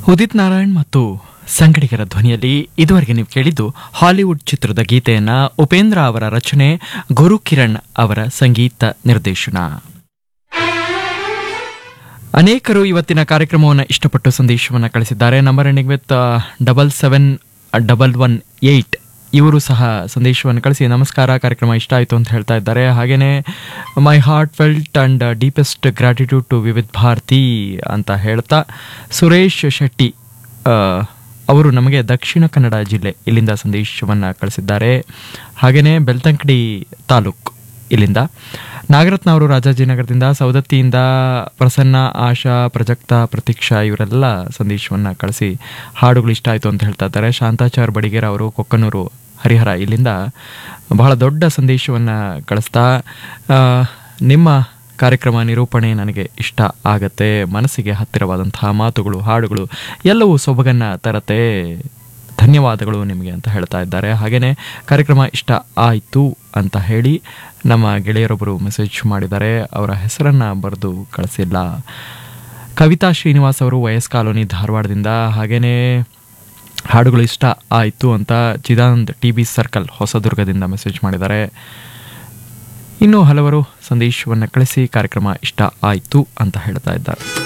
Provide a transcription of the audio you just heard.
ಉದಿತ್ ನಾರಾಯಣ್ ಮತ್ತು ಸಂಗಡಿಗರ ಧ್ವನಿಯಲ್ಲಿ ಇದುವರೆಗೆ ನೀವು ಕೇಳಿದ್ದು ಹಾಲಿವುಡ್ ಚಿತ್ರದ ಗೀತೆಯನ್ನ ಉಪೇಂದ್ರ ಅವರ ರಚನೆ ಗುರು ಕಿರಣ್ ಅವರ ಸಂಗೀತ ನಿರ್ದೇಶನ ಅನೇಕರು ಇವತ್ತಿನ ಕಾರ್ಯಕ್ರಮವನ್ನು ಇಷ್ಟಪಟ್ಟು ಸಂದೇಶವನ್ನು ಕಳಿಸಿದ್ದಾರೆ number ending with double seven double one eight ಇವರು ಸಹ ಸಂದೇಶವನ್ನು ಕಳಿಸಿ ನಮಸ್ಕಾರ ಕಾರ್ಯಕ್ರಮ ಇಷ್ಟ ಆಯಿತು ಅಂತ ಹೇಳ್ತಾ ಇದ್ದಾರೆ ಹಾಗೆಯೇ my heartfelt and deepest gratitude to Vividh Bharati ಅಂತ ಹೇಳ್ತಾ ಸುರೇಶ್ ಶೆಟ್ಟಿ ಆ, ಅವರು ನಮಗೆ ದಕ್ಷಿಣ ಕನ್ನಡ ಜಿಲ್ಲೆ ಇಲ್ಲಿಂದ ಸಂದೇಶವನ್ನು ಕಳಿಸಿದ್ದಾರೆ ಹಾಗೆಯೇ ಬೆಳ್ತಂಕಡಿ ತಾಲೂಕು ಇಲ್ಲಿಂದ ನಾಗರತ್ನ ಅವರು ರಾಜಾಜಿನಗರದಿಂದ ಸೌದತ್ತಿಯಿಂದ ಪ್ರಸನ್ನ ಆಶಾ ಪ್ರಜಕ್ತ ಪ್ರತೀಕ್ಷಾ ಇವರೆಲ್ಲ ಸಂದೇಶವನ್ನು ಕಳಿಸಿ ಹಾಡುಗಳು ಇಷ್ಟ ಆಯಿತು ಅಂತ ಹೇಳ್ತಾ ಇದ್ದಾರೆ ಶಾಂತಾಚಾರ್ ಬಡಿಗೇರ್ ಅವರು ಕೊಕ್ಕನೂರು ಹರಿಹರ ಇಲ್ಲಿಂದ ಬಹಳ ದೊಡ್ಡ ಸಂದೇಶವನ್ನು ಕಳಿಸ್ತಾ ಆ, ನಿಮ್ಮ ಕಾರ್ಯಕ್ರಮ ನಿರೂಪಣೆ ನನಗೆ ಇಷ್ಟ ಆಗತ್ತೆ ಮನಸ್ಸಿಗೆ ಹತ್ತಿರವಾದಂತಹ ಮಾತುಗಳು ಹಾಡುಗಳು ಎಲ್ಲವೂ ಸೊಬಗನ್ನು ತರತ್ತೆ ಧನ್ಯವಾದಗಳು ನಿಮಗೆ ಅಂತ ಹೇಳ್ತಾ ಇದ್ದಾರೆ ಹಾಗೆಯೇ ಕಾರ್ಯಕ್ರಮ ಇಷ್ಟ ಆಯಿತು ಅಂತ ಹೇಳಿ ನಮ್ಮ ಗೆಳೆಯರೊಬ್ಬರು ಮೆಸೇಜ್ ಮಾಡಿದ್ದಾರೆ ಅವರ ಹೆಸರನ್ನು ಬರೆದು ಕಳಿಸಿಲ್ಲ ಕವಿತಾ ಶ್ರೀನಿವಾಸ್ ಅವರು ವಯಸ್ ಕಾಲೋನಿ ಧಾರವಾಡದಿಂದ ಹಾಗೆಯೇ ಹಾಡುಗಳು ಇಷ್ಟ ಆಯಿತು ಅಂತ ಚಿದಾನಂದ್ ಟಿ ಬಿ ಸರ್ಕಲ್ ಹೊಸದುರ್ಗದಿಂದ ಮೆಸೇಜ್ ಮಾಡಿದ್ದಾರೆ ಇನ್ನು ಹಲವರು ಸಂದೇಶವನ್ನು ಕಳಿಸಿ ಕಾರ್ಯಕ್ರಮ ಇಷ್ಟ ಆಯಿತು ಅಂತ ಹೇಳ್ತಾ ಇದ್ದಾರೆ